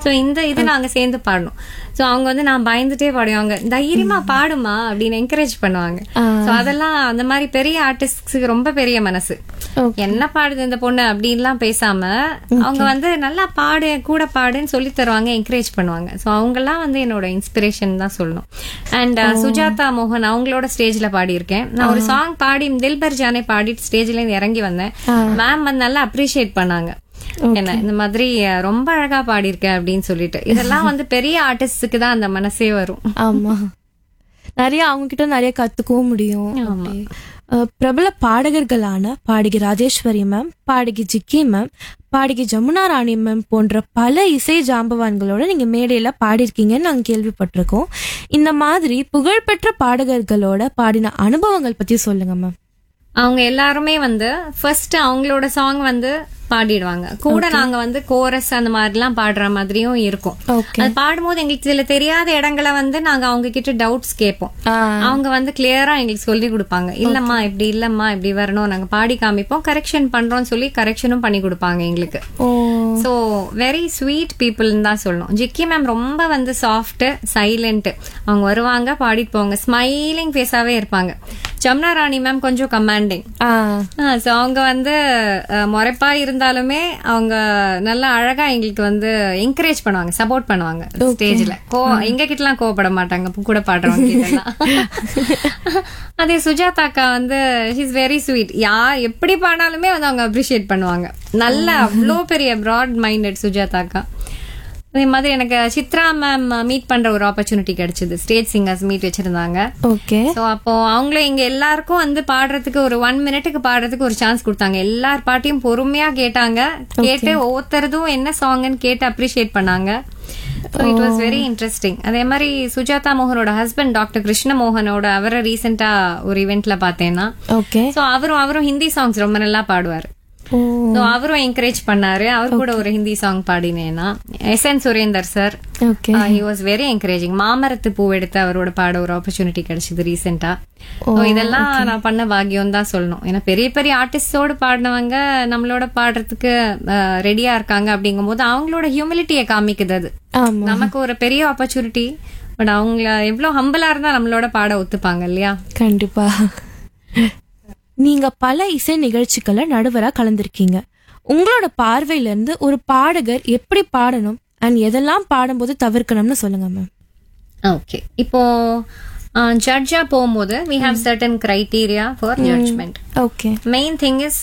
So இந்த இது நாங்க சேர்ந்து பாடணும் ஸோ அவங்க வந்து நான் பயந்துட்டே பாடுவாங்க தைரியமா பாடுமா அப்படின்னு என்கரேஜ் பண்ணுவாங்க ஸோ அதெல்லாம் அந்த மாதிரி பெரிய ஆர்டிஸ்ட்க்கு ரொம்ப பெரிய மனசு Okay. என்ன பாடுது இந்த பொண்ணு அப்படின்லாம் பேசாம அவங்க வந்து நல்லா பாடு கூட பாடுன்னு சொல்லி தருவாங்க என்கரேஜ் பண்ணுவாங்க ஸோ அவங்கெல்லாம் வந்து என்னோட இன்ஸ்பிரேஷன் தான் சொல்லணும் அண்ட் சுஜாதா மோகன் அவங்களோட ஸ்டேஜ்ல பாடியிருக்கேன் நான் ஒரு சாங் பாடி தில்பர் ஜானே பாடிட்டு ஸ்டேஜ்ல இருந்து இறங்கி வந்தேன் மேம் வந்து நல்லா அப்ரிஷியேட் பண்ணாங்க என்ன இந்த மாதிரி அஹ், ரொம்ப அழகா பாடியிருக்கேன் அப்படின்னு சொல்லிட்டு இதெல்லாம் வந்து பெரிய ஆர்டிஸ்டுக்கு தான் அந்த மனசே வரும் ஆமா நிறைய அவங்க கிட்ட நிறைய கத்துக்கவும் முடியும் அப்படி. அஹ், பிரபல பாடகர்களான பாடகி ராஜேஸ்வரி மேம் பாடகி ஜிக்கி மேம் பாடகி ஜமுனா ராணி மேம் போன்ற பல இசை ஜாம்பவான்களோட நீங்க மேடையில பாடியிருக்கீங்கன்னு நாங்க கேள்விப்பட்டிருக்கோம் இந்த மாதிரி புகழ்பெற்ற பாடகர்களோட பாடின அனுபவங்கள் பத்தி சொல்லுங்க மேம் அவங்க எல்லாருமே வந்து ஃபர்ஸ்ட் அவங்களோட சாங் வந்து பாடிடுவாங்க கூட நாங்க வந்து கோரஸ் அந்த மாதிரிலாம் பாடுற மாதிரியும் இருக்கும் ஓகே அது பாடும்போது எங்களுக்கு சில தெரியாத இடங்களை வந்து நாங்க அவங்க கிட்ட டவுட்ஸ் கேட்போம் அவங்க வந்து கிளியரா எங்களுக்கு சொல்லி கொடுப்பாங்க இல்லம்மா இப்படி இல்லம்மா இப்படி வரணும் நாங்க பாடி காமிப்போம் கரெக்ஷன் பண்றோம்னு சொல்லி கரெக்ஷனும் பண்ணி கொடுப்பாங்க எங்களுக்கு ஓ ஸோ வெரி ஸ்வீட் பீப்புள்னு தான் சொல்லணும் ஜிக்கி மேம் ரொம்ப வந்து சாஃப்ட் சைலண்ட் அவங்க வருவாங்க பாடிட்டு போவாங்க ஸ்மைலிங் ஃபேஸாவே இருப்பாங்க ஜமுனா ராணி மேம் கொஞ்சம் கமாண்டிங் ஆ ஸோ அவங்க வந்து அஹ், முறைப்பா இருந்தாலுமே அவங்க நல்லா அழகா எங்களுக்கு வந்து என்கரேஜ் பண்ணுவாங்க சப்போர்ட் பண்ணுவாங்க ஸ்டேஜ்ல கோ எங்க கிட்டலாம் கோவப்பட மாட்டாங்க அப்ப கூட பாடுறவங்க கிட்டலாம் அதே சுஜாதா அக்கா வந்து இஸ் வெரி ஸ்வீட் யா எப்படி பாடினாலுமே வந்து அவங்க அப்ரிஷியேட் பண்ணுவாங்க நல்ல அவ்வளோ பெரிய ப்ராட் மைண்டட் சுஜாதா அக்கா அதே மாதிரி எனக்கு சித்ரா மேம் மீட் பண்ற ஒரு ஆப்பர்ச்சுனிட்டி கிடைச்சது ஸ்டேஜ் சிங்கர்ஸ் மீட் வச்சிருந்தாங்க ஓகே சோ அப்போ அவங்களும் எங்க எல்லாருக்கும் வந்து பாடுறதுக்கு ஒரு ஒன் மினிட்டுக்கு பாடுறதுக்கு ஒரு சான்ஸ் கொடுத்தாங்க எல்லார் பாட்டையும் பொறுமையா கேட்டாங்க கேட்டு ஒவ்வொருத்தரதும் என்ன சாங்னு கேட்டு அப்ரிஷியேட் பண்ணாங்க இட் வாஸ் வெரி இன்ட்ரெஸ்டிங் அதே மாதிரி சுஜாதா மோகனோட ஹஸ்பண்ட் டாக்டர் கிருஷ்ண மோகனோட அவரை ரீசெண்டா ஒரு இவெண்ட்ல பார்த்தேன்னா ஓகே சோ அவரும் அவரும் ஹிந்தி சாங்ஸ் ரொம்ப நல்லா பாடுவாரு ஓ So அவரும் என்கரேஜ் பண்ணாரு அவர் கூட ஒரு ஹிந்தி சாங் பாடினேன்னா S N Surender sir okay he was very encouraging மாமரத்து பூ எடுத்து அவரோட பாட ஒரு ஆப்பர்ச்சுனிட்டி கிடைச்சது ரீசெண்டா இதெல்லாம் நான் பண்ண பாக்கியம் தான் சொல்லணும் ஏன்னா பெரிய பெரிய ஆர்டிஸ்டோடு பாடினவங்க நம்மளோட பாடுறதுக்கு ரெடியா இருக்காங்க அப்படிங்கும்போது அவங்களோட ஹியூமிலிட்டியை காமிக்குது அது ஆமா நமக்கு ஒரு பெரிய ஆப்பர்ச்சுனிட்டி பட் அவங்க எவ்வளவு ஹம்பிளா இருந்தா நம்மளோட பாட ஒத்துப்பாங்க இல்லையா கண்டிப்பா நீங்க பல இசை நிகழ்ச்சிகளை நடுவரா கலந்திருக்கீங்க உங்களோட பார்வையில இருந்து ஒரு பாடகர் எப்படி பாடணும் அண்ட் எதெல்லாம் பாடும்போது தவிர்க்கணும்னு சொல்லுங்க மேம் ஓகே இப்போ ஜட்ஜா போகும்போது we have certain criteria for judgement okay main thing is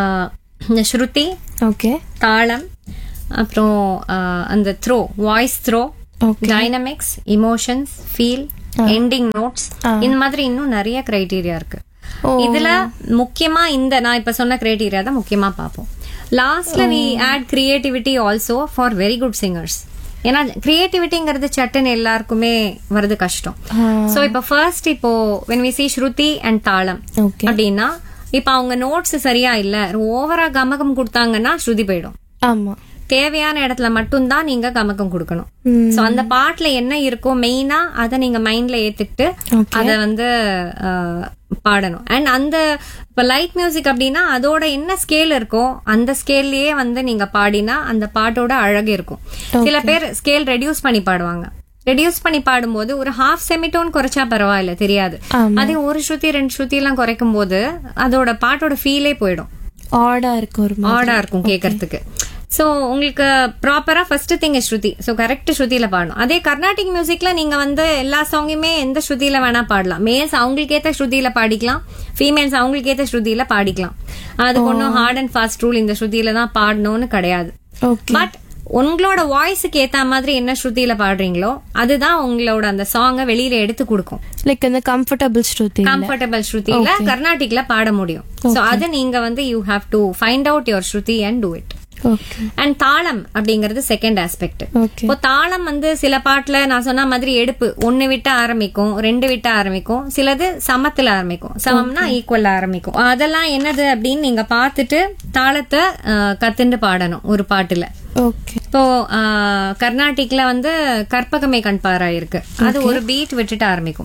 shruti okay thalam அப்புறம் ஆஹ், அந்த throw voice throw okay dynamics emotions feel ending notes இந்த மாதிரி இன்னும் நிறைய கிரைட்டீரியா இருக்கு ஓ. இதுல முக்கியமா இந்த நான் இப்ப சொன்ன கிரைட்டீரியா தான் முக்கியமா பார்ப்போம் லாஸ்ட்ல we add creativity also for very good singers ஏன்னா கிரியேட்டிவிட்டிங்கிறது சட்டுன்னு எல்லாருக்குமே வருது கஷ்டம் சோ இப்போ ஃபர்ஸ்ட் இப்போ when we see shruti and thalam okay அப்படின்னா இப்ப அவங்க நோட்ஸ் சரியா இல்ல ஓவரா கமகம் கொடுத்தாங்கன்னா ஸ்ருதி போயிடும் ஆமா தேவையான இடத்துல மட்டும்தான் நீங்க கமக்கம் கொடுக்கணும் ம். சோ அந்த பாட்டுல என்ன இருக்கோ மெயினா அதை நீங்க மைண்ட்ல ஏத்துக்கிட்டு Okay. அத வந்து அஹ், பாடணும் அண்ட் அந்த இப்ப லைட் மியூசிக் அப்படின்னா அதோட என்ன ஸ்கேல் இருக்கோ அந்த ஸ்கேல்லயே வந்து நீங்க பாடினா அந்த பாட்டோட அழகு இருக்கும் சில பேர் ஸ்கேல் ரெடியூஸ் பண்ணி பாடுவாங்க ரெடியூஸ் பண்ணி பாடும்போது ஒரு ஹாஃப் செமிடோன் குறைச்சா பரவாயில்ல தெரியாது ஆமா. அதே ஒரு ஸ்ருதி ரெண்டு ஸ்ருதி எல்லாம் குறைக்கும் போது அதோட பாட்டோட ஃபீலே போயிடும் ஆடா இருக்கு ஒரு மாதிரி ஆடா இருக்கும் கேட்கறதுக்கு சோ உங்களுக்கு ப்ராப்பரா first thing shruti so correct ஸ்ருதியில பாடணும் அதே கர்நாடிக் மியூசிக்ல நீங்க வந்து எல்லா சாங்குமே எந்த ஸ்ருதியில வேணா பாடலாம் மேல்ஸ் அவங்களுக்கு ஏத்த ஸ்ருதியில பாடிக்கலாம் ஃபீமேல்ஸ் அவங்களுக்கு ஏத்த ஸ்ருதியில பாடிக்கலாம் அதுக்கு ஒன்றும் ஹார்ட் அண்ட் ஃபாஸ்ட் ரூல் இந்த ஸ்ருதியில தான் பாடணும்னு கிடையாது ஓகே பட் உங்களோட வாய்ஸுக்கு ஏத்த மாதிரி என்ன ஸ்ருதியில பாடுறீங்களோ அதுதான் உங்களோட அந்த சாங்கை வெளியில எடுத்து கொடுக்கும் லைக் இந்த கம்ஃபர்டபுள் ஸ்ருதி கம்ஃபர்டபுள் ஸ்ருதியில கர்நாடிக்ல பாட முடியும் சோ அது நீங்க வந்து you have to find out your shruti and do it okay and thalam அப்படிங்கிறது செகண்ட் ஆஸ்பெக்ட் ஓகே இப்போ தாளம் வந்து சில பாட்டுல நான் சொன்ன மாதிரி எடுப்பு ஒன்னு விட்டு ஆரம்பிக்கும் ரெண்டு விட்டு ஆரம்பிக்கும் சிலது சமத்துல ஆரம்பிக்கும் சமம்னா ஈக்குவல் ஆரம்பிக்கும் அதெல்லாம் என்னது அப்படின்னு நீங்க பார்த்துட்டு தாளத்தை அஹ், கத்துண்டு பாடணும் ஒரு பாட்டுல ஓகே இப்போ அஹ், கர்நாடிக்ல வந்து கற்பகமே கண்பாரா இருக்கு அது ஒரு பீட் விட்டுட்டு ஆரம்பிக்கும்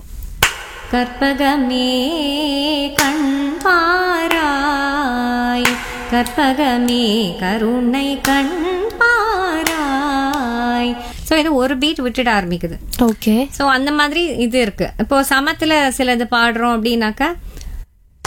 கற்பகமே கண்பாராய் கற்பகமே கருணை கண்பாராய் இடையில ஒரு பீட் விட்டுட ஆரம்பிக்குது ஓகே சோ அந்த மாதிரி இது இருக்கு இப்போ சமத்துல சிலது பாடுறோம் அப்படின்னாக்கா